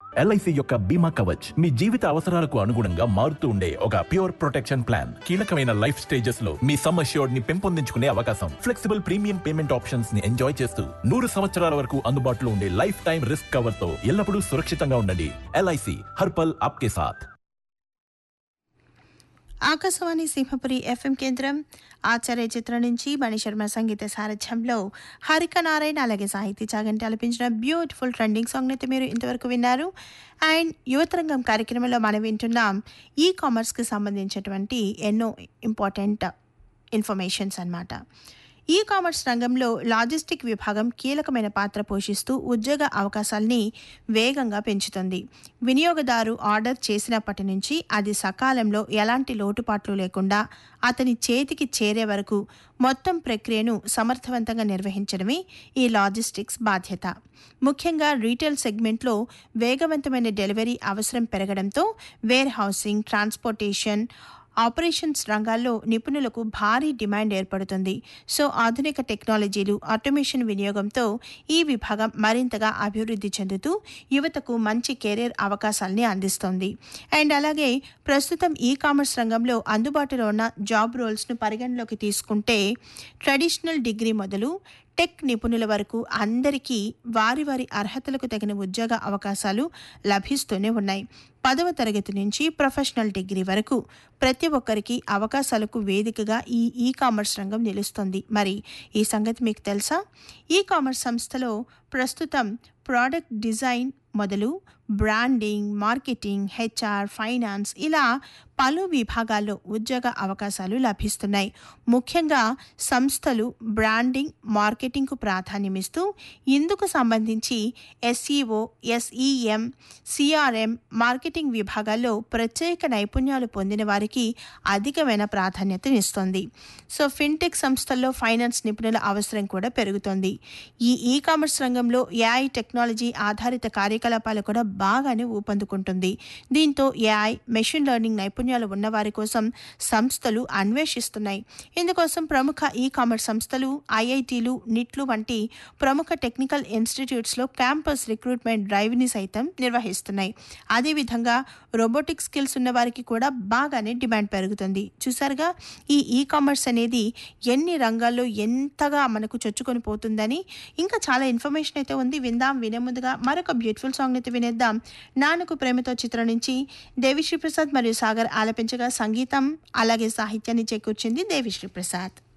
LIC యొక్క బీమా కవచ్ మీ జీవిత అవసరాలకు అనుగుణంగా మారుతూ ఉండే ఒక ప్యూర్ ప్రొటెక్షన్ ప్లాన్ కీలకమైన లైఫ్ స్టేజెస్ లో మీ సమ్ అష్యూర్డ్ ని పెంపొందించుకునే అవకాశం ఫ్లెక్సిబుల్ ప్రీమియం పేమెంట్ ఆప్షన్స్ ని ఎంజాయ్ చేస్తూ నూరు సంవత్సరాల వరకు అందుబాటులో ఉండే లైఫ్ టైం రిస్క్ కవర్ తో ఎల్లప్పుడూ సురక్షితంగా ఉండండి ఎల్ఐసి హర్పల్ ఆప్కే సాథ్ ఆకాశవాణి సింహపురి ఎఫ్ఎం కేంద్రం ఆచార్య చిత్రం నుంచి మణిశర్మ సంగీత సారథ్యంలో హరిక నారాయణ అలాగే సాహితీ చాగంటి ఆలపించిన బ్యూటిఫుల్ ట్రెండింగ్ సాంగ్ అయితే మీరు ఇంతవరకు విన్నారు అండ్ యువతరంగం కార్యక్రమంలో మనం వింటున్నాం ఈ కామర్స్కి సంబంధించినటువంటి ఎన్నో ఇంపార్టెంట్ ఇన్ఫర్మేషన్స్ అన్నమాట ఈ కామర్స్ రంగంలో లాజిస్టిక్ విభాగం కీలకమైన పాత్ర పోషిస్తూ ఉద్యోగ అవకాశాల్ని వేగంగా పెంచుతుంది వినియోగదారు ఆర్డర్ చేసినప్పటి నుంచి అది సకాలంలో ఎలాంటి లోటుపాట్లు లేకుండా అతని చేతికి చేరే వరకు మొత్తం ప్రక్రియను సమర్థవంతంగా నిర్వహించడమే ఈ లాజిస్టిక్స్ బాధ్యత ముఖ్యంగా రీటైల్ సెగ్మెంట్లో వేగవంతమైన డెలివరీ అవసరం పెరగడంతో వేర్ హౌసింగ్ ట్రాన్స్పోర్టేషన్ ఆపరేషన్స్ రంగాల్లో నిపుణులకు భారీ డిమాండ్ ఏర్పడుతుంది సో ఆధునిక టెక్నాలజీలు ఆటోమేషన్ వినియోగంతో ఈ విభాగం మరింతగా అభివృద్ధి చెందుతూ యువతకు మంచి కెరీర్ అవకాశాలని అందిస్తోంది అండ్ అలాగే ప్రస్తుతం ఈ కామర్స్ రంగంలో అందుబాటులో ఉన్న జాబ్ రోల్స్ను పరిగణలోకి తీసుకుంటే ట్రెడిషనల్ డిగ్రీ మొదలు టెక్ నిపుణుల వరకు అందరికీ వారి వారి అర్హతలకు తగిన ఉద్యోగ అవకాశాలు లభిస్తూనే ఉన్నాయి పదవ తరగతి నుంచి ప్రొఫెషనల్ డిగ్రీ వరకు ప్రతి ఒక్కరికి అవకాశాలకు వేదికగా ఈ ఈ కామర్స్ రంగం నిలుస్తుంది మరి ఈ సంగతి మీకు తెలుసా ఈ కామర్స్ సంస్థలో ప్రస్తుతం ప్రోడక్ట్ డిజైన్ మొదలు బ్రాండింగ్ మార్కెటింగ్ హెచ్ఆర్ ఫైనాన్స్ ఇలా పలు విభాగాల్లో ఉద్యోగ అవకాశాలు లభిస్తున్నాయి ముఖ్యంగా సంస్థలు బ్రాండింగ్ మార్కెటింగ్కు ప్రాధాన్యమిస్తూ ఇందుకు సంబంధించి ఎస్ఈఓ ఎస్ఈఎం సిఆర్ఎం మార్కెటింగ్ విభాగాల్లో ప్రత్యేక నైపుణ్యాలు పొందిన వారికి అధికమైన ప్రాధాన్యతనిస్తోంది సో ఫిన్టెక్ సంస్థల్లో ఫైనాన్స్ నిపుణుల అవసరం కూడా పెరుగుతోంది ఈ ఈ కామర్స్ రంగంలో ఏఐ టెక్నాలజీ ఆధారిత కార్యకలాపాలు కూడా బాగానే ఊపందుకుంటుంది దీంతో ఏఐ మెషిన్ లెర్నింగ్ నైపుణ్యాలు ఉన్నవారి కోసం సంస్థలు అన్వేషిస్తున్నాయి ఇందుకోసం ప్రముఖ ఈ కామర్స్ సంస్థలు ఐఐటీలు నిట్లు వంటి ప్రముఖ టెక్నికల్ ఇన్స్టిట్యూట్స్లో క్యాంపస్ రిక్రూట్మెంట్ డ్రైవ్ని సైతం నిర్వహిస్తున్నాయి అదేవిధంగా రోబోటిక్ స్కిల్స్ ఉన్న వారికి కూడా బాగానే డిమాండ్ పెరుగుతుంది చూసారుగా ఈ ఈ కామర్స్ అనేది ఎన్ని రంగాల్లో ఎంతగా మనకు చొచ్చుకొని పోతుందని ఇంకా చాలా ఇన్ఫర్మేషన్ అయితే ఉంది విందాం వినే ముందుగా మరొక బ్యూటిఫుల్ సాంగ్ అయితే వినేద్దాం నాన్నకు ప్రేమతో చిత్రం నుంచి దేవిశ్రీ ప్రసాద్ మరియు సాగర్ ఆలపించగా సంగీతం అలాగే సాహిత్యాన్ని చేకూర్చింది దేవిశ్రీ ప్రసాద్